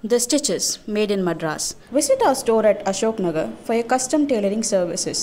The Stitches, made in Madras. Visit our store at Ashok Nagar for your custom tailoring services.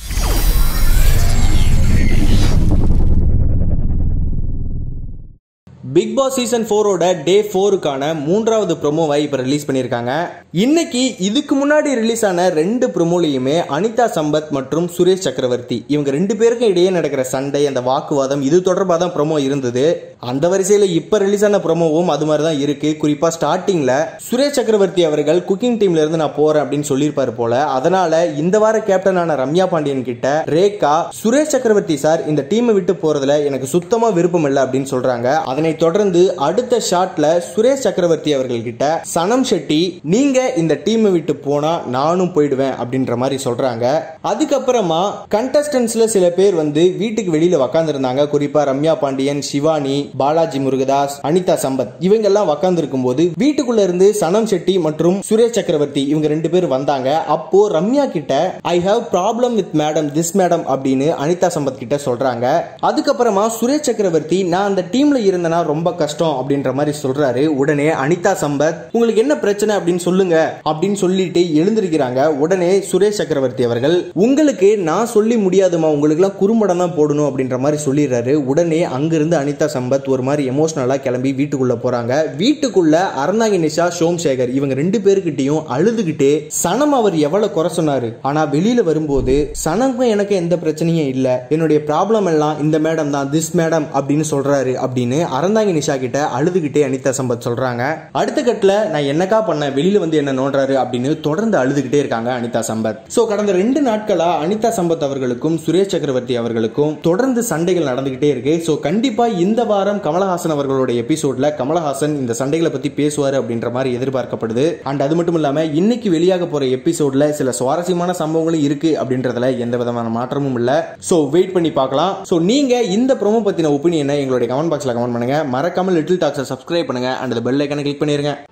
Bigg Boss season ஃபோரோட day ஃபோருக்கான மூன்றாவது ப்ரோமோவை இப்போ release பண்ணியிருக்காங்க இன்னைக்கு இதுக்கு முன்னாடி ரிலீஸ் ஆன ரெண்டு ப்ரோமோலையுமே அனிதா சம்பத் மற்றும் சுரேஷ் சக்கரவர்த்தி இவங்க ரெண்டு பேருக்கும் இடையே நடக்கிற சண்டை அந்த வாக்குவாதம் இது தொடர்பாக தான் ப்ரோமோ இருந்தது அந்த வரிசையில் இப்போ ரிலீஸ் ஆன ப்ரோமோவும் அது மாதிரி தான் இருக்கு குறிப்பாக ஸ்டார்டிங்கில் சுரேஷ் சக்கரவர்த்தி அவர்கள் குக்கிங் டீம்ல இருந்து நான் போறேன் அப்படின்னு சொல்லியிருப்பாரு போல அதனால இந்த வார கேப்டனான ரம்யா பாண்டியன் கிட்ட ரேகா சுரேஷ் சக்கரவர்த்தி சார் இந்த டீமை விட்டு போறதுல எனக்கு சுத்தமா விருப்பம் இல்லை அப்படின்னு சொல்றாங்க அதனை தொடர்ந்து அடுத்த ஷாட்ல சுரேஷ் சக்கரவர்த்தி அவர்கள் கிட்ட சனம் ஷெட்டி நீங்க இந்த டீமை விட்டு போனா நானும் போயிடுவேன் அப்படின்ற மாதிரி சொல்றாங்க அதுக்கப்புறமா கண்டஸ்டன்ஸ்ல சில பேர் வந்து வீட்டுக்கு வெளியில உக்காந்துருந்தாங்க குறிப்பா ரம்யா பாண்டியன் சிவானி பாலாஜி முருகதாஸ் அனிதா சம்பத் இவங்க எல்லாம் உக்காந்து இருக்கும்போது வீட்டுக்குள்ள இருந்து சனம் ஷெட்டி மற்றும் சுரேஷ் சக்கரவர்த்தி இவங்க ரெண்டு பேர் வந்தாங்க அப்போ ரம்யா கிட்ட I have problem with madam this madam அப்படின்னு அனிதா சம்பத் கிட்ட சொல்றாங்க அதுக்கப்புறமா சுரேஷ் சக்கரவர்த்தி நான் அந்த டீம்ல இருந்தனா ரொம்ப கஷ்டம் அப்படின்ற மாதிரி சொல்றாரு உடனே அனிதா சம்பத் உங்களுக்கு என்ன பிரச்சனை அப்படின்னு சொல்லுங்க அப்படின்னு சொல்லிட்டு எழுந்திருக்கிறாங்க உடனே சுரேஷ் சக்கரவர்த்தி அவர்கள் உங்களுக்கு நான் சொல்லி முடியாதுமா உங்களுக்கு எல்லாம் குறும்படம் தான் போடணும் அப்படின்ற மாதிரி சொல்லிடுறாரு உடனே அங்கிருந்து அனிதா சம்பத் ஒரு மாதிரி எமோஷனலா கிளம்பி வீட்டுக்குள்ள போறாங்க வீட்டுக்குள்ள அறந்தாங்கி நிஷா சோம் சேகர் இவங்க ரெண்டு பேருக்கிட்டையும் அழுதுகிட்டே சனம் அவர் எவ்வளவு குறை சொன்னாரு ஆனா வெளியில வரும்போது சனமும் எனக்கு எந்த பிரச்சனையும் இல்ல என்னுடைய ப்ராப்ளம் எல்லாம் இந்த மேடம் தான் திஸ் மேடம் அப்படின்னு சொல்றாரு அப்படின்னு அறந்தாங்கி நிஷா கிட்ட அழுதுகிட்டே அனிதா சம்பத் சொல்றாங்க அடுத்த கட்டில் நான் என்னக்கா பண்ணேன் வெளியில வந்து என்ன நோண்டுறாரு அப்படின்னு தொடர்ந்து அழுதுகிட்டே இருக்காங்க அனிதா சம்பத் சோ கடந்த ரெண்டு நாட்களா அனிதா சம்பத் அவர்களுக்கும் சுரேஷ் சக்கரவர்த்தி அவர்களுக்கும் தொடர்ந்து சண்டைகள் நடந்துகிட்டே இருக்கு சோ கண்டிப்பா இந்த வாரம் கமலஹாசன் அவர்களோட எபிசோட்ல கமலஹாசன் இந்த சண்டைகளை பத்தி பேசுவாரு அப்படின்ற மாதிரி எதிர்பார்க்கப்படுது அண்ட் அது மட்டும் இல்லாம இன்னைக்கு வெளியாக போற எபிசோட்ல சில சுவாரஸ்யமான சம்பவங்களும் இருக்கு அப்படின்றதுல எந்த விதமான மாற்றமும் இல்ல சோ வெயிட் பண்ணி பார்க்கலாம் சோ நீங்க இந்த ப்ரோமோ பத்தின ஒப்பீனியனை எங்களுடைய கமெண்ட் பாக்ஸ்ல கமெண்ட் பண்ணுங்க மறக்காம லிட்டில் டாக்ஸை சப்ஸ்கிரைப் பண்ணுங்க அண்ட் பெல் ஐக்கனை கிளிக் பண்ணிருங்க